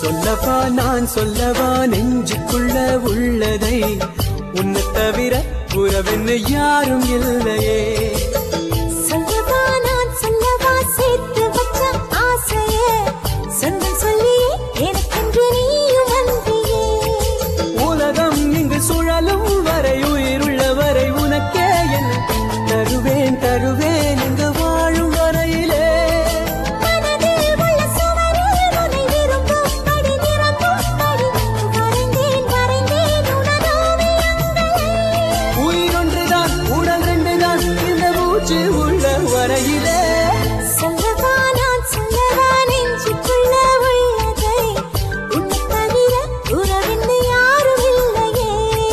சொல்லவா நான் சொல்லவா நெஞ்சுக்குள்ள உள்ளதை உன்னை தவிர உறவென்னு யாரும் இல்லையே சொல்லவா நான் சொல்லவா சேர்த்து வச்ச ஆசையே சொந்தம் சொல்லியே எனக்கென்று நீயும் வந்தியே உலகம் இங்கு சுழலும் வரை உயிருள்ள வரை உனக்கே என்ன தருவேன் தருவேன் இங்கு வாழும் வரையிலே மனதில் உள்ள சுவரில் உன்னை விரும்பும்படி நிரம்பும்படி வரைந்தேன் வரைந்தேன் உனதோவியங்களை உயிரொன்றுதான் உடல் ரெண்டுதான் இந்த மூச்சு உள்ள வரையிலே சொல்லவா நான் சொல்லவா நெஞ்சுக்குள்ள உள்ளதை உன்னை தவிர உறவின்னு யாரும் இல்லையே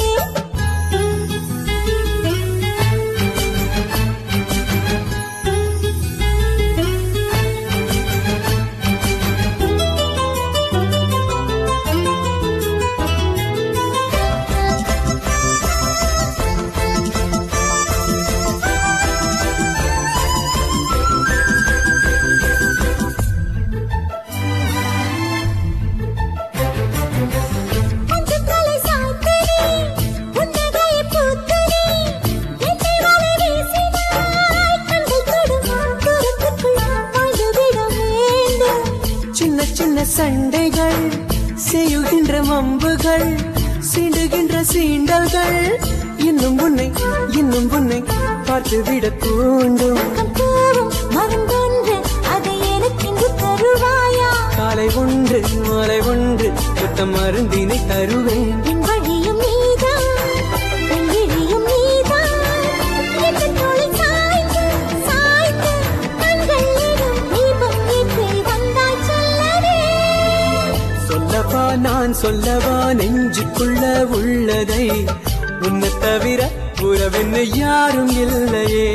கொஞ்சம் தலை சாய்த்தனே புன்னகையை பூத்தனே என்னை வலை வீசினாய் கண்கள் தொடும் தூரத்துக்குள் வாழ்ந்துவிட வேண்டும் சின்ன சின்ன சண்டைகள் செய்யுகின்ற மம்புகள் சீண்டுகின்ற சீண்டல்கள் இன்னும் உன்னை இன்னும் உன்னை பார்த்து விட தூண்டும் பக்கம் தூவும் மருந்தொன்று அதை எனக்கென்று தருவாயா காலை ஒன்று மாலை ஒன்று புத்த மருந்தினை தருவேன் என் வழியும் நீதான் என் விழியும் நீதான் என் தோளில் சாய்ந்து சாய்ந்து கண்கள் எனும் தீபம் ஏற்றி வந்தாய் சொல்லவே சொல்லவா நான் சொல்லவா நெஞ்சுக்குள்ள உள்ளதை உன்னை தவிர உறவென்னு யாரும் இல்லையே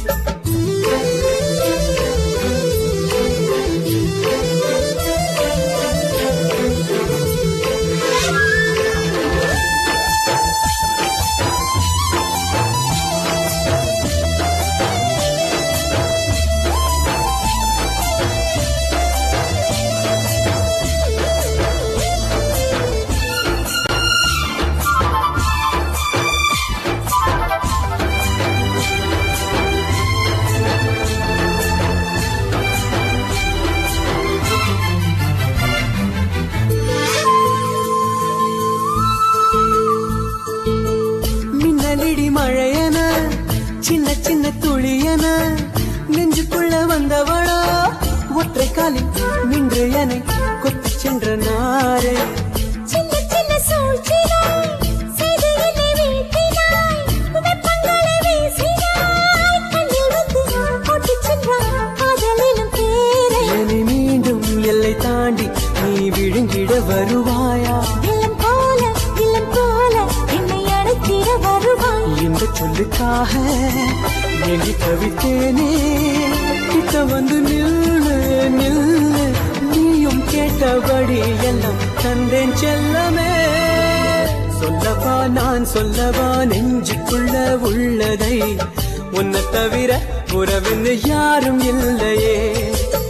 மின்னலிடி மழையன சின்ன சின்ன துளியன நெஞ்சுக்குள்ள வந்தவளோ ஒற்றை காலில் நின்று என்னை கொத்தி சென்ற நாரே சின்ன சின்ன சூழ்ச்சிகள் செய்து என்னை வீழ்த்தினாய் வெப்பங்களை வீசினாய் கண்ணில் வந்து ஓட்டிச் சென்றாய் காதலிலும் பேரை என்னை மீண்டும் எல்லை தாண்டி நீ விழுங்கிட வருவாயா இல்லம் போல இல்லம் போல என்னை அழைத்திட வருவாய் இந்த சொல்லுக்காக ஏங்கி தவித்தேனே கிட்ட வந்து நில்லு நில்லு நீயும் கேட்டபடி எல்லாம் தந்தேன் செல்லமே சொல்லவா நான் சொல்லவா நெஞ்சுக்குள்ள உள்ளதை உன்னை தவிர உறவென்னு யாரும் இல்லையே